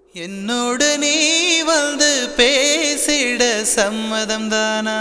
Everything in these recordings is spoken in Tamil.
என்னோடு நீ வந்து பேசிட சம்மதம் தானா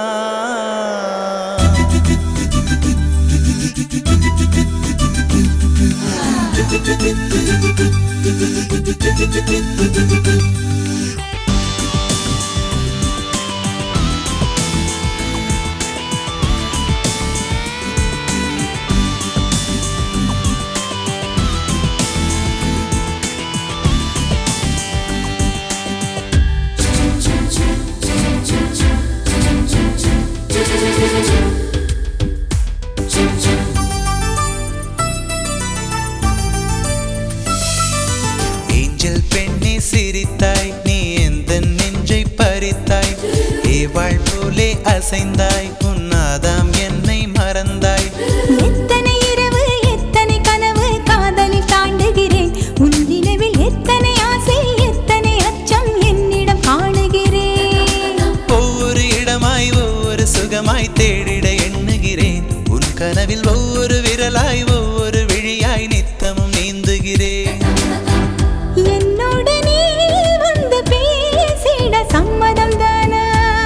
ஏஞ்சல் பெண்ணே சிரித்தாய் நீ எந்த நெஞ்சை பறித்தாய் ஏவாள் போலே அசைந்தாய் உன்னாதாம் என்னை மறந்தாய் எத்தனை இரவு எத்தனை கனவு காதலில் தாண்டுகிறேன் உன் நினைவில் எத்தனை ஆசை எத்தனை அச்சம் என்னிடம் காணுகிறேன் ஒவ்வொரு இடமாய் ஒவ்வொரு சுகமாய் தேடிட எண்ணுகிறேன் உன் கனவில் ஒவ்வொரு விரலாய் ஒவ்வொரு விழியாய் நித்தமும் நீந்துகிறேன் என்னோடு நீ வந்து பேசிட சம்மதம் தானா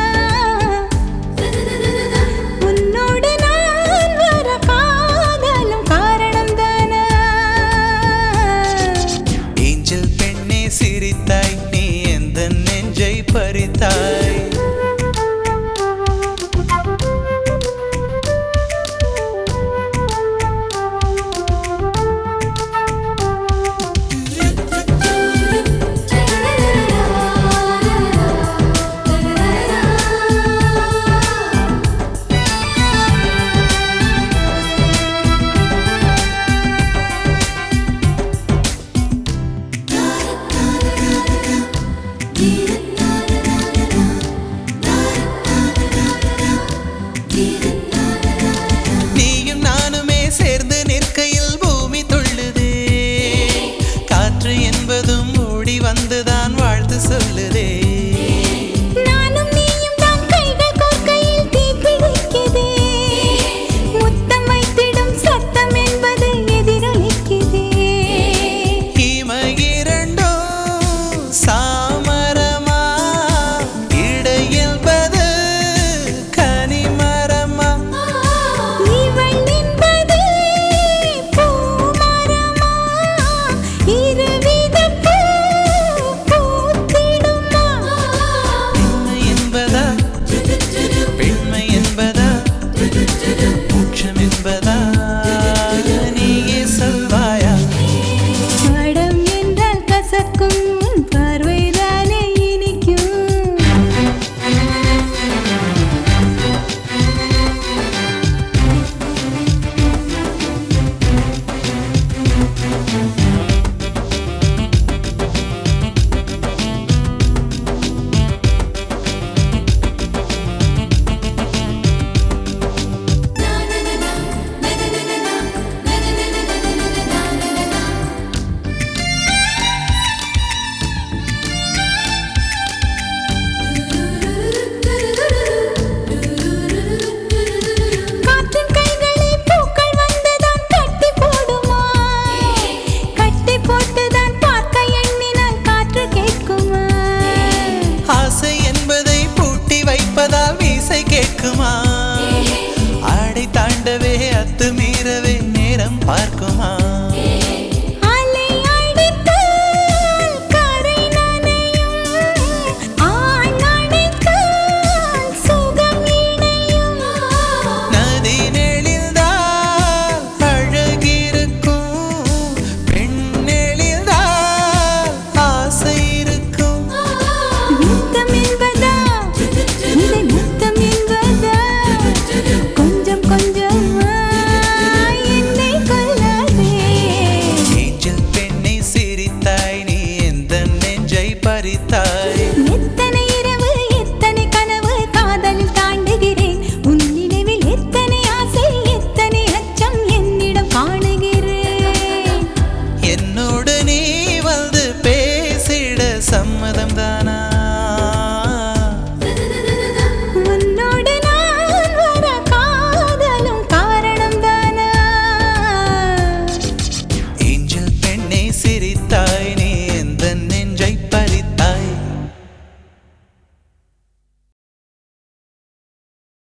உன்னோடு நான் வர காதலும் காரணம் தானா ஏஞ்சல் பெண்ணே சிரித்தாய் நீ எந்த நெஞ்சை பறித்தாய் நீயும் நானுமே சேர்ந்து நிற்கையில் பூமி துள்ளுதே காற்று என்பதும் ஓடி வந்துதான் வாழ்த்து சொல்லுதே